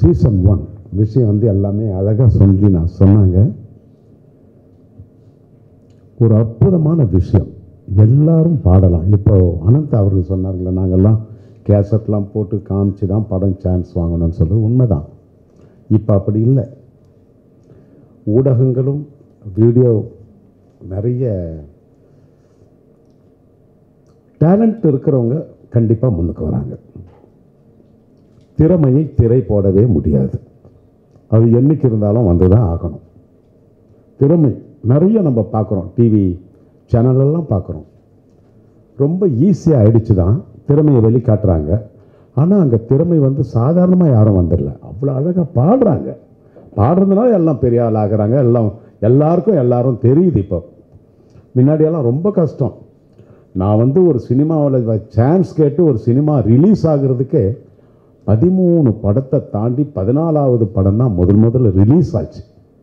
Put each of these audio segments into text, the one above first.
Season one விஷயம் வந்து எல்லாமே அழகாக சொல்லி நான் சொன்னாங்க ஒரு அற்புதமான விஷயம் எல்லாரும் பாடலாம் இப்போ அனந்த் அவர்கள் சொன்னார்களே நாங்கள்லாம் கேசட்லாம் போட்டு காமிச்சு தான் படம் சான்ஸ் வாங்கணும்னு சொல்றது உண்மைதான் இப்போ அப்படி இல்லை ஊடகங்களும் வீடியோ நிறைய டேலண்ட் இருக்கிறவங்க கண்டிப்பாக முன்னுக்கு வராங்க திறமையை திரை போடவே முடியாது அது என்னைக்கு இருந்தாலும் வந்து தான் ஆகணும் திறமை நிறைய நம்ம பார்க்குறோம் டிவி சேனலெல்லாம் பார்க்குறோம் ரொம்ப ஈஸியாக ஆயிடுச்சு தான் திறமையை வெளிக்காட்டுறாங்க ஆனால் அங்கே திறமை வந்து சாதாரணமாக யாரும் வந்துடல அவ்வளோ அழகாக பாடுறாங்க பாடுறதுனால எல்லாம் பெரிய ஆள் ஆகுறாங்க எல்லாம் எல்லாருக்கும் எல்லாரும் தெரியுது இப்போ முன்னாடியெல்லாம் ரொம்ப கஷ்டம் நான் வந்து ஒரு சினிமாவில் சான்ஸ் கேட்டு ஒரு சினிமா ரிலீஸ் ஆகுறதுக்கே பதிமூணு படத்தை தாண்டி பதினாலாவது படம் தான் முதல் முதல்ல ரிலீஸ் ஆச்சு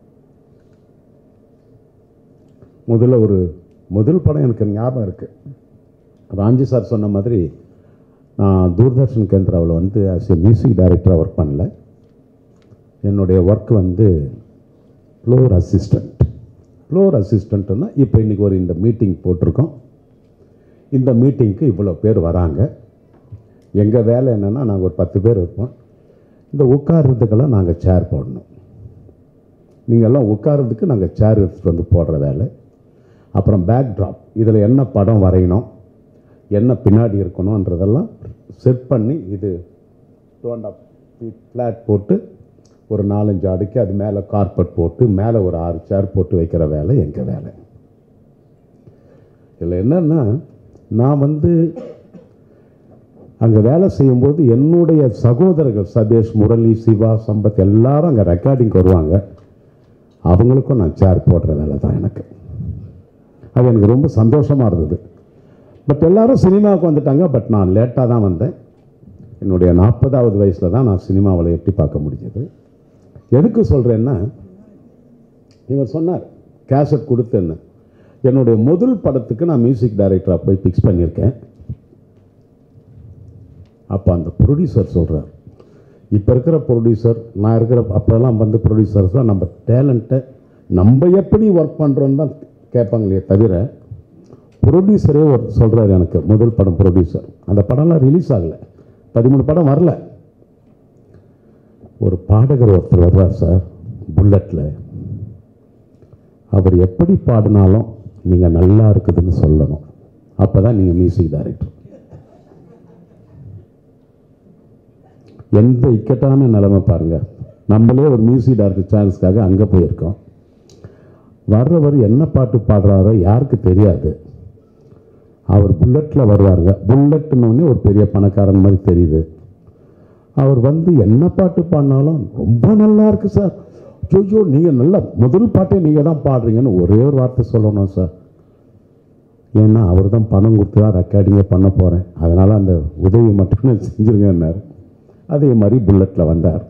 முதல்ல ஒரு முதல் படம் எனக்கு ஞாபகம் இருக்குது ராஞ்சி சார் சொன்ன மாதிரி நான் தூர்தர்ஷன் கேந்திராவில் வந்து ஆஸ் ஏ மியூசிக் டைரக்டராக ஒர்க் பண்ணல என்னுடைய ஒர்க் வந்து ஃப்ளோர் அசிஸ்டண்ட் ஃப்ளோர் அசிஸ்டண்ட்னா இப்போ இன்றைக்கி ஒரு இந்த மீட்டிங் போட்டிருக்கோம் இந்த மீட்டிங்க்கு இவ்வளோ பேர் வராங்க எங்கள் வேலை என்னென்னா நாங்கள் ஒரு பத்து பேர் இருப்போம் இந்த உட்கார்றதுக்கெல்லாம் நாங்கள் சேர் போடணும் நீங்கள் எல்லாம் உட்கார்றதுக்கு நாங்கள் சேர் எடுத்துகிட்டு வந்து போடுற வேலை அப்புறம் பேக் ட்ராப் இதில் என்ன படம் வரையணும் என்ன பின்னாடி இருக்கணுன்றதெல்லாம் செட் பண்ணி இது two and half feet flat போட்டு ஒரு நாலஞ்சு அடுக்கி அது மேலே கார்பெட் போட்டு மேலே ஒரு ஆறு சேர் போட்டு வைக்கிற வேலை எங்கள் வேலை இதில் என்னென்னா நான் வந்து அங்கே வேலை செய்யும்போது என்னுடைய சகோதரர்கள் சபேஷ் முரளி சிவா சம்பத் எல்லாரும் அங்கே ரெக்கார்டிங் வருவாங்க அவங்களுக்கும் நான் சேர் போடுற வேலை தான் எனக்கு அது எனக்கு ரொம்ப சந்தோஷமாக இருந்தது பட் எல்லாரும் சினிமாவுக்கு வந்துட்டாங்க பட் நான் லேட்டாக தான் வந்தேன் என்னுடைய நாற்பதாவது வயசில் தான் நான் சினிமாவில் எட்டி பார்க்க முடிஞ்சது எதுக்கு சொல்கிறேன்னா இவர் சொன்னார் கேசட் கொடுத்தேன்னு என்னுடைய முதல் படத்துக்கு நான் மியூசிக் டைரக்டராக போய் ஃபிக்ஸ் பண்ணியிருக்கேன் அப்போ அந்த ப்ரொடியூசர் சொல்கிறார் இப்போ இருக்கிற ப்ரொடியூசர் நான் இருக்கிற அப்போல்லாம் வந்து ப்ரொடியூசர்ஸ்லாம் நம்ம டேலண்ட்டை நம்ம எப்படி ஒர்க் பண்ணுறோன்னு தான் கேட்பாங்களே தவிர ப்ரொடியூசரே ஒரு சொல்கிறார் எனக்கு முதல் படம் ப்ரொடியூசர் அந்த படம்லாம் ரிலீஸ் ஆகலை பதிமூணு படம் வரல ஒரு பாடகர் ஒருத்தர் வர்றார் சார் புல்லட்டில் அவர் எப்படி பாடினாலும் நீங்கள் நல்லா இருக்குதுன்னு சொல்லணும் அப்போ தான் நீங்கள் மியூசிக் டைரக்டர் எந்த இக்கட்டான நிலைமை பாருங்கள் நம்மளே ஒரு மியூசிக் டைரக்டர் சான்ஸ்க்காக அங்கே போயிருக்கோம் வர்றவர் என்ன பாட்டு பாடுறாரோ யாருக்கு தெரியாது அவர் புல்லட்டில் வருவாருங்க புல்லட்னோடனே ஒரு பெரிய பணக்காரன் மாதிரி தெரியுது அவர் வந்து என்ன பாட்டு பாடினாலும் ரொம்ப நல்லா இருக்கு சார் ஐயோ நீங்கள் நல்லா முதல் பாட்டே நீங்கள் தான் பாடுறீங்கன்னு ஒரே ஒரு வார்த்தை சொல்லணும் சார் ஏன்னா அவர் தான் பணம் கொடுத்து தான் ரெக்கார்டிங்கே பண்ண போகிறேன் அதனால் அந்த உதவி மட்டும் செஞ்சுருங்கன்னாரு அதே மாதிரி புல்லட்டில் வந்தார்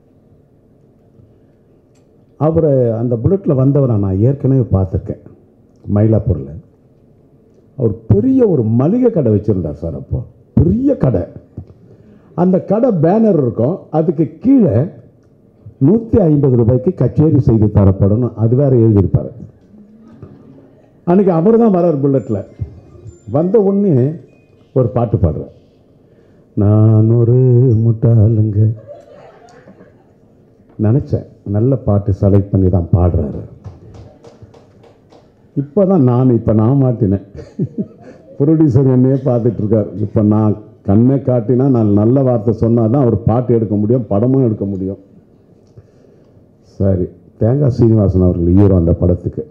அவரை அந்த புல்லட்டில் வந்தவரை நான் ஏற்கனவே பார்த்துருக்கேன் மயிலாப்பூரில் அவர் பெரிய ஒரு மளிகை கடை வச்சுருந்தார் சார் அப்போ பெரிய கடை அந்த கடை பேனர் இருக்கும் அதுக்கு கீழே நூற்றி ஐம்பது ரூபாய்க்கு கச்சேரி செய்து தரப்படணும் அது வேற எழுதியிருப்பார் அன்னைக்கு அவர் தான் வரார் புல்லட்டில் வந்த உடனே ஒரு பாட்டு பாடுறார் நான் ஒரு முட்டாளுங்க நினச்சேன் நல்ல பாட்டு செலக்ட் பண்ணி தான் பாடுறாரு இப்போ தான் நான் இப்போ நான் மாட்டினேன் ப்ரொடியூசர் என்னையே பார்த்துட்டு இருக்கார் இப்போ நான் கண்ணை காட்டினா நான் நல்ல வார்த்தை சொன்னால் தான் அவர் பாட்டு எடுக்க முடியும் படமும் எடுக்க முடியும் சரி தேங்காய் சீனிவாசன் அவர்கள் ஹீரோ அந்த படத்துக்கு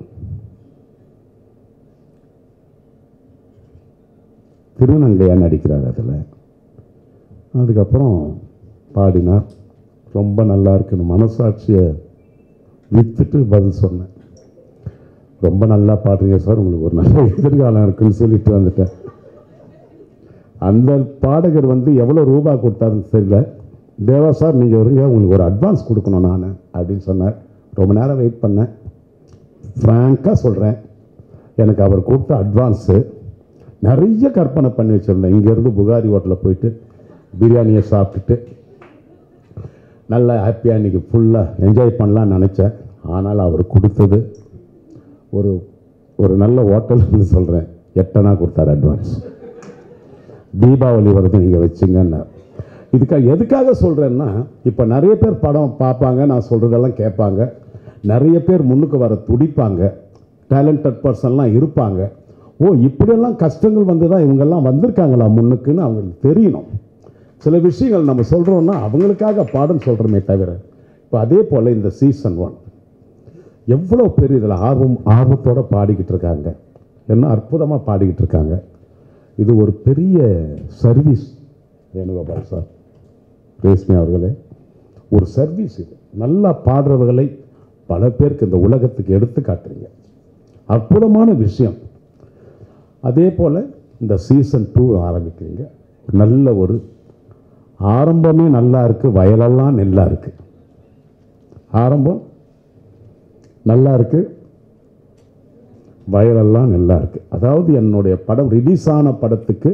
திருநங்கையா நடிக்கிறார் அதில் அதுக்கப்புறம் பாடினார் ரொம்ப நல்லா இருக்குன்னு மனசாட்சியை விற்றுட்டு பதில் சொன்னேன் ரொம்ப நல்லா பாடுறீங்க சார் உங்களுக்கு ஒரு நல்ல எதிர்காலம் இருக்குன்னு சொல்லிட்டு வந்துட்டேன் அந்த பாடகர் வந்து எவ்வளோ ரூபா கொடுத்தாருன்னு தெரியல தேவா சார் நீங்கள் வருங்க உங்களுக்கு ஒரு அட்வான்ஸ் கொடுக்கணும் நான் அப்படின்னு சொன்னார் ரொம்ப நேரம் வெயிட் பண்ணேன் ஃப்ராங்காக சொல்கிறேன் எனக்கு அவர் கொடுத்த அட்வான்ஸு நிறைய கற்பனை பண்ணி வச்சுருந்தேன் இங்கேருந்து புகாரி ஹோட்டலில் போயிட்டு பிரியாணியை சாப்பிட்டுட்டு நல்லா ஹாப்பியாக இன்றைக்கி ஃபுல்லாக என்ஜாய் பண்ணலாம்னு நினச்சேன் ஆனால் அவர் கொடுத்தது ஒரு ஒரு நல்ல ஹோட்டல்னு சொல்கிறேன் எட்டனா கொடுத்தாரு அட்வான்ஸ் தீபாவளி வருது நீங்கள் வச்சுங்கன்னு இதுக்காக எதுக்காக சொல்கிறேன்னா இப்போ நிறைய பேர் படம் பார்ப்பாங்க நான் சொல்கிறதெல்லாம் கேட்பாங்க நிறைய பேர் முன்னுக்கு வர துடிப்பாங்க டேலண்டட் பர்சன்லாம் இருப்பாங்க ஓ இப்படியெல்லாம் கஷ்டங்கள் வந்து தான் இவங்கெல்லாம் வந்திருக்காங்களா முன்னுக்குன்னு அவங்களுக்கு தெரியணும் சில விஷயங்கள் நம்ம சொல்கிறோன்னா அவங்களுக்காக பாடம் சொல்கிறோமே தவிர இப்போ அதே போல் இந்த சீசன் ஒன் எவ்வளோ பேர் இதில் ஆர்வம் ஆர்வத்தோடு பாடிக்கிட்டு இருக்காங்க என்ன அற்புதமாக பாடிக்கிட்டு இருக்காங்க இது ஒரு பெரிய சர்வீஸ் வேணுகோபால் சார் ரேஷ்மி அவர்களே ஒரு சர்வீஸ் இது நல்லா பாடுறவர்களை பல பேருக்கு இந்த உலகத்துக்கு எடுத்து காட்டுறீங்க அற்புதமான விஷயம் அதே போல் இந்த சீசன் டூ ஆரம்பிக்கிறீங்க நல்ல ஒரு ஆரம்பமே நல்லா இருக்குது வயலெல்லாம் நெல்லா இருக்குது ஆரம்பம் நல்லா இருக்குது வயலெல்லாம் நல்லா இருக்குது அதாவது என்னுடைய படம் ரிலீஸ் ஆன படத்துக்கு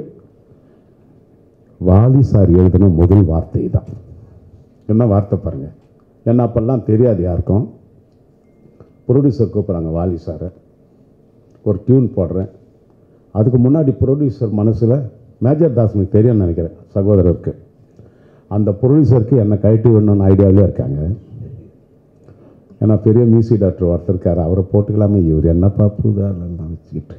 வாலி சார் எழுதின முதல் வார்த்தை தான் என்ன வார்த்தை பாருங்கள் என்ன அப்பெல்லாம் தெரியாது யாருக்கும் ப்ரொடியூசர் கூப்பிட்றாங்க வாலி சாரை ஒரு டியூன் போடுறேன் அதுக்கு முன்னாடி ப்ரொடியூசர் மனசில் மேஜர் தாஸ்னுக்கு தெரியும்னு நினைக்கிறேன் சகோதரருக்கு அந்த ப்ரொடியூசருக்கு என்னை கழட்டி விடணும்னு ஐடியாவிலே இருக்காங்க ஏன்னா பெரிய மியூசிக் டாக்டர் ஒருத்தர் இருக்கார் அவரை போட்டுக்கலாமே இவர் என்னப்பா புதாலாம் வச்சுக்கிட்டு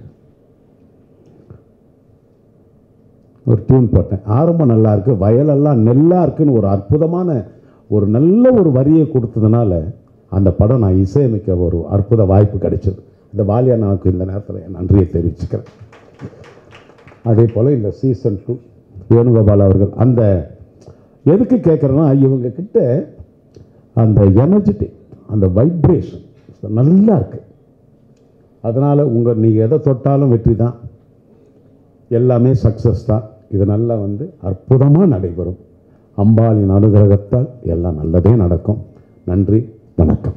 ஒரு டியூன் போட்டேன் ஆரம்பம் நல்லா இருக்கு வயலெல்லாம் நெல்லா இருக்குன்னு ஒரு அற்புதமான ஒரு நல்ல ஒரு வரியை கொடுத்ததுனால அந்த படம் நான் இசையமைக்க ஒரு அற்புத வாய்ப்பு கிடைச்சது இந்த வாலியா எனக்கு இந்த நேரத்தில் என் நன்றியை தெரிவிச்சுக்கிறேன் அதே போல் இந்த சீசன் டூ வேணுகோபால் அவர்கள் அந்த எதுக்கு கேட்குறேன்னா இவங்க கிட்ட அந்த எனர்ஜெட்டிக் அந்த வைப்ரேஷன் நல்லா இருக்கு அதனால் உங்கள் நீங்கள் எதை தொட்டாலும் வெற்றி தான் எல்லாமே சக்ஸஸ் தான் இது நல்லா வந்து அற்புதமாக நடைபெறும் அம்பாளின் அனுகிரகத்தால் எல்லாம் நல்லதே நடக்கும் நன்றி வணக்கம்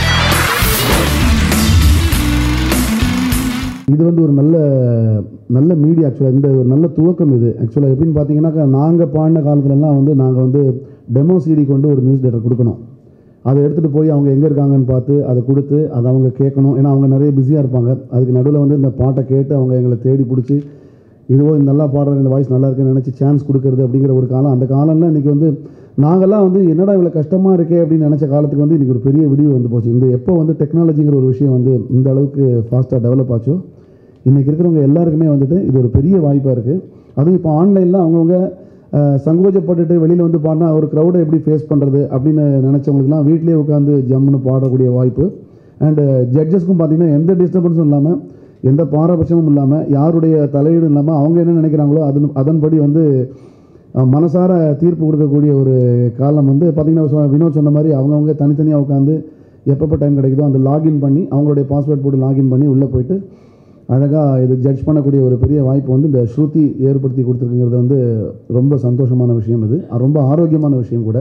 இது வந்து ஒரு நல்ல நல்ல மீடியா ஆக்சுவலாக இந்த ஒரு நல்ல துவக்கம் இது ஆக்சுவலாக எப்படின்னு பார்த்தீங்கன்னாக்கா நாங்கள் பாடின காலத்துலலாம் வந்து நாங்கள் வந்து டெமோ சிடி கொண்டு ஒரு மியூசிக் டேரக்டர் கொடுக்கணும் அதை எடுத்துகிட்டு போய் அவங்க எங்கே இருக்காங்கன்னு பார்த்து அதை கொடுத்து அதை அவங்க கேட்கணும் ஏன்னா அவங்க நிறைய பிஸியாக இருப்பாங்க அதுக்கு நடுவில் வந்து இந்த பாட்டை கேட்டு அவங்க எங்களை தேடி பிடிச்சி இதுவோ இந்த நல்லா பாடுற இந்த வாய்ஸ் நல்லா இருக்குன்னு நினச்சி சான்ஸ் கொடுக்கறது அப்படிங்கிற ஒரு காலம் அந்த காலம்ல இன்றைக்கி வந்து நாங்கள்லாம் வந்து என்னடா இவ்வளோ கஷ்டமாக இருக்கே அப்படின்னு நினச்ச காலத்துக்கு வந்து இன்றைக்கி ஒரு பெரிய விடிவு வந்து போச்சு இந்த எப்போ வந்து டெக்னாலஜிங்கிற ஒரு விஷயம் வந்து இந்த அளவுக்கு ஃபாஸ்ட்டாக டெவலப் ஆச்சோ இன்றைக்கி இருக்கிறவங்க எல்லாருக்குமே வந்துட்டு இது ஒரு பெரிய வாய்ப்பாக இருக்குது அதுவும் இப்போ ஆன்லைனில் அவங்கவுங்க அஹ், சங்கோஜப்பட்டுட்டு வெளியில் வந்து பாடினா ஒரு க்ரௌடை எப்படி ஃபேஸ் பண்ணுறது அப்படின்னு நினச்சவங்களுக்குலாம் வீட்டிலேயே உட்காந்து ஜம்முன்னு பாடக்கூடிய வாய்ப்பு அண்டு ஜட்ஜஸ்க்கும் பார்த்தீங்கன்னா எந்த டிஸ்டர்பன்ஸும் இல்லாமல் எந்த பாரபட்சமும் இல்லாமல் யாருடைய தலையீடும் இல்லாமல் அவங்க என்ன நினைக்கிறாங்களோ அதன் அதன்படி வந்து அஹ், மனசார தீர்ப்பு கொடுக்கக்கூடிய ஒரு காலம் வந்து பார்த்திங்கன்னா சொ- வினோத் சொன்ன மாதிரி அவங்கவுங்க தனித்தனியாக உட்காந்து எப்பப்போ டைம் கிடைக்குதோ அந்த லாகின் பண்ணி அவங்களுடைய பாஸ்வேர்ட் போட்டு லாகின் பண்ணி உள்ளே போயிட்டு அழகாக இது ஜட்ஜ் பண்ணக்கூடிய ஒரு பெரிய வாய்ப்பு வந்து இந்த ஸ்ருதி ஏற்படுத்தி கொடுத்துருக்குங்கிறது வந்து ரொம்ப சந்தோஷமான விஷயம் இது அது ரொம்ப ஆரோக்கியமான விஷயம் கூட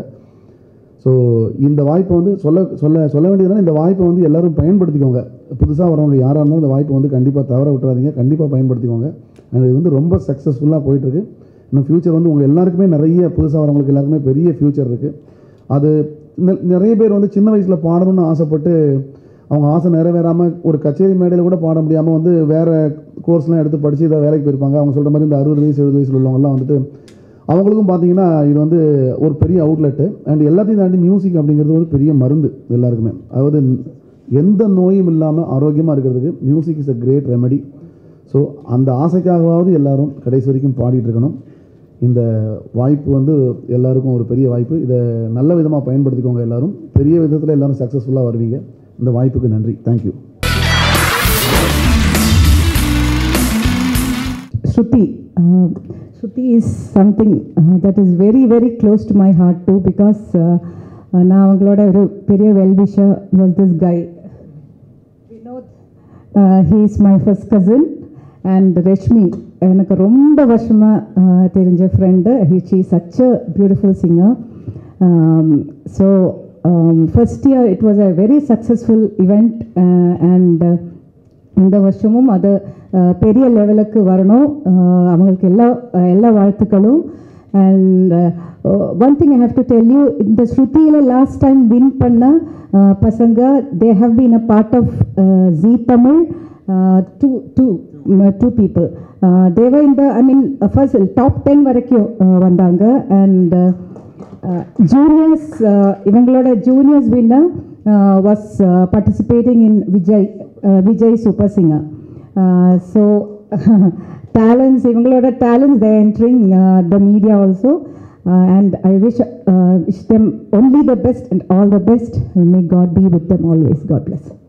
ஸோ இந்த வாய்ப்பை வந்து சொல்ல சொல்ல சொல்ல வேண்டியதுனா இந்த வாய்ப்பை வந்து எல்லாரும் பயன்படுத்திக்கோங்க புதுசாக வரவங்க யாராக இருந்தாலும் இந்த வாய்ப்பை வந்து கண்டிப்பாக தவற விட்டுறாதீங்க கண்டிப்பாக பயன்படுத்திக்கோங்க அண்ட் இது வந்து ரொம்ப சக்ஸஸ்ஃபுல்லாக போயிட்டுருக்கு இன்னும் ஃப்யூச்சர் வந்து உங்கள் எல்லாருக்குமே நிறைய புதுசாக வரவங்களுக்கு எல்லாருக்குமே பெரிய ஃப்யூச்சர் இருக்குது அது நெ- நிறைய பேர் வந்து சின்ன வயசில் பாடணும்னு ஆசைப்பட்டு அவங்க ஆசை நிறைவேறாமல் ஒரு கச்சேரி மேடையில் கூட பாட முடியாமல் வந்து வேறு கோர்ஸ்லாம் எடுத்து படித்து இதை வேலைக்கு போயிருப்பாங்க அவங்க சொல்கிற மாதிரி இந்த அறுபது வயசு எழுபது வயசுல உள்ளவங்கலாம் வந்துட்டு அவங்களுக்கும் பார்த்தீங்கன்னா இது வந்து ஒரு பெரிய அவுட்லெட்டு அண்ட் எல்லாத்தையும் தாண்டி மியூசிக் அப்படிங்கிறது வந்து பெரிய மருந்து எல்லாருக்குமே அதாவது எந்த நோயும் இல்லாமல் ஆரோக்கியமாக இருக்கிறதுக்கு music is a great remedy so அந்த ஆசைக்காகவாவது எல்லாரும் கடைசி வரைக்கும் பாடிட்டு இருக்கணும் இந்த வாய்ப்பு வந்து எல்லாருக்கும் ஒரு பெரிய வாய்ப்பு இதை நல்ல விதமாக பயன்படுத்திக்கோங்க எல்லாரும் பெரிய விதத்தில் எல்லாரும் சக்ஸஸ்ஃபுல்லாக வருவீங்க இந்த வாய்ப்புக்கு நன்றி thank you Shruti. Uh, Shruti is something uh, that is very, very close to my heart too because uh, uh, நான் அவங்களோட ஒரு பெரிய wellwisher was this guy. Vinod he is my first cousin and Rashmi எனக்கு ரொம்ப வருஷமாக தெரிஞ்ச friend he she such a beautiful singer so first year it was a very successful event and இந்த வருஷமும் அது அஹ், பெரிய லெவலுக்கு வரணும் அஹ், அவங்களுக்கு எல்லா அஹ், எல்லா வாழ்த்துக்களும் and one thing I have to tell you இந்த ஸ்ருதியில் லாஸ்ட் டைம் வின் பண்ண uh, பசங்க they have been a part of Zee Tamil two two two people there இந்த I mean first top ten வரைக்கும் uh, வந்தாங்க and juniors இவங்களோட juniors winner was participating in Vijay Vijay Super Singer so talents இவங்களோட talents they entering the media also and I wish wish them only the best and all the best may God be with them always God plus